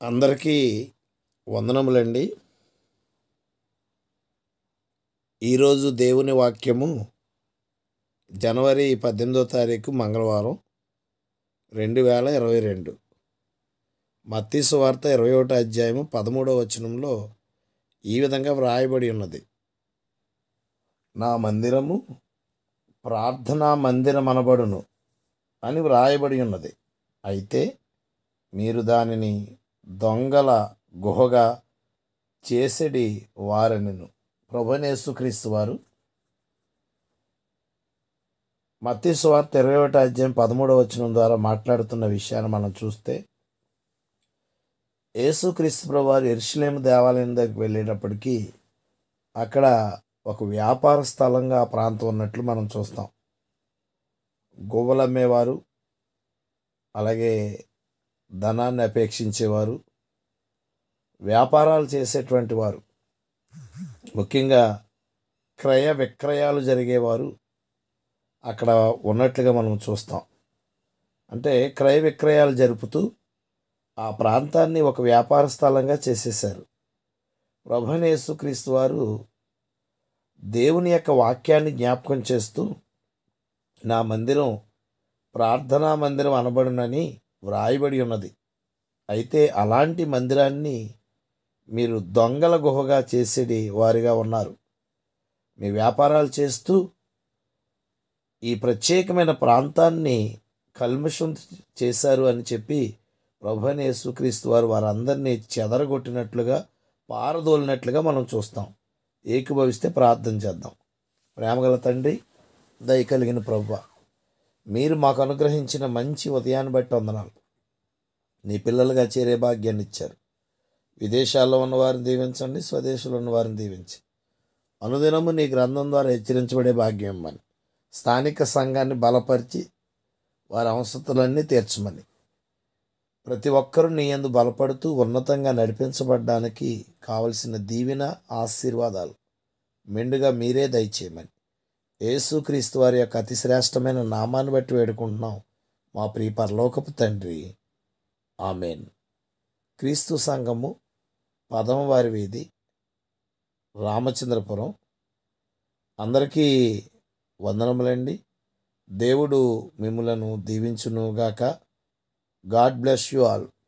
అందరికీ వందనములండి ఈరోజు దేవుని వాక్యము జనవరి పద్దెనిమిదో తారీఖు మంగళవారం రెండు వేల ఇరవై రెండు మత్తీసు వార్త ఇరవై ఒకటో అధ్యాయము పదమూడవ వచనంలో ఈ విధంగా వ్రాయబడి ఉన్నది నా మందిరము ప్రార్థనా మందిరం అనబడును అని వ్రాయబడి ఉన్నది అయితే మీరు దానిని దొంగల గుహగా చేసెడి వారనిను ప్రభునేసుక్రీస్తు వారు మత్తి సువార్త ఇరవై ఒకటి అధ్యాయం పదమూడవ వచనం ద్వారా మాట్లాడుతున్న విషయాన్ని మనం చూస్తే యేసుక్రీస్తు ప్రభు వారు ఎరుషులేము దేవాలయం దగ్గరికి వెళ్ళేటప్పటికీ అక్కడ ఒక వ్యాపార స్థలంగా ఆ ప్రాంతం ఉన్నట్లు మనం చూస్తాం గువ్వలు అమ్మేవారు అలాగే ధనాన్ని అపేక్షించేవారు వ్యాపారాలు చేసేటువంటి వారు ముఖ్యంగా క్రయ విక్రయాలు జరిగేవారు అక్కడ ఉన్నట్లుగా మనం చూస్తాం అంటే క్రయ విక్రయాలు జరుపుతూ ఆ ప్రాంతాన్ని ఒక వ్యాపార స్థలంగా చేసేశారు ప్రభనేసుక్రీస్తు వారు దేవుని యొక్క వాక్యాన్ని జ్ఞాపకం చేస్తూ నా మందిరం ప్రార్థనా మందిరం అనబడునని వ్రాయబడి ఉన్నది అయితే అలాంటి మందిరాన్ని మీరు దొంగల గుహగా చేసేది వారిగా ఉన్నారు మీ వ్యాపారాలు చేస్తూ ఈ ప్రత్యేకమైన ప్రాంతాన్ని కల్మషం చేశారు అని చెప్పి ప్రభుని యేసుక్రీస్తు వారు వారందరినీ చెదరగొట్టినట్లుగా పారదోలినట్లుగా మనం చూస్తాం ఏకీభవిస్తే ప్రార్థన చేద్దాం ప్రేమగల తండ్రి దయ కలిగిన ప్రభు మీరు మాకు అనుగ్రహించిన మంచి ఉదయాన్ని బట్టి వందనాలు నీ పిల్లలుగా చేరే భాగ్యాన్ని ఇచ్చారు విదేశాల్లో ఉన్న వారిని దీవించండి స్వదేశంలో ఉన్న వారిని దీవించి అనుదినము నీ గ్రంథం ద్వారా హెచ్చరించబడే భాగ్యం ఇమ్మని స్థానిక సంఘాన్ని బలపరిచి వారి అవసరతలన్నీ తీర్చమని ప్రతి ఒక్కరూ నీ యందు బలపడుతూ ఉన్నతంగా నడిపించబడ్డానికి కావలసిన దీవెన ఆశీర్వాదాలు మెండుగా మీరే దయచేయమని యేసుక్రీస్తు వారి యొక్క అతి శ్రేష్టమైన నామాన్ని బట్టి వేడుకుంటున్నాం మా ప్రియ పరలోకపు తండ్రి ఆమెన్ క్రీస్తు సంఘము పదమ వారి వీధి రామచంద్రపురం అందరికీ వందనములండి దేవుడు మిమ్మలను దీవించునుగాక గాడ్ బ్లెస్ యు ఆల్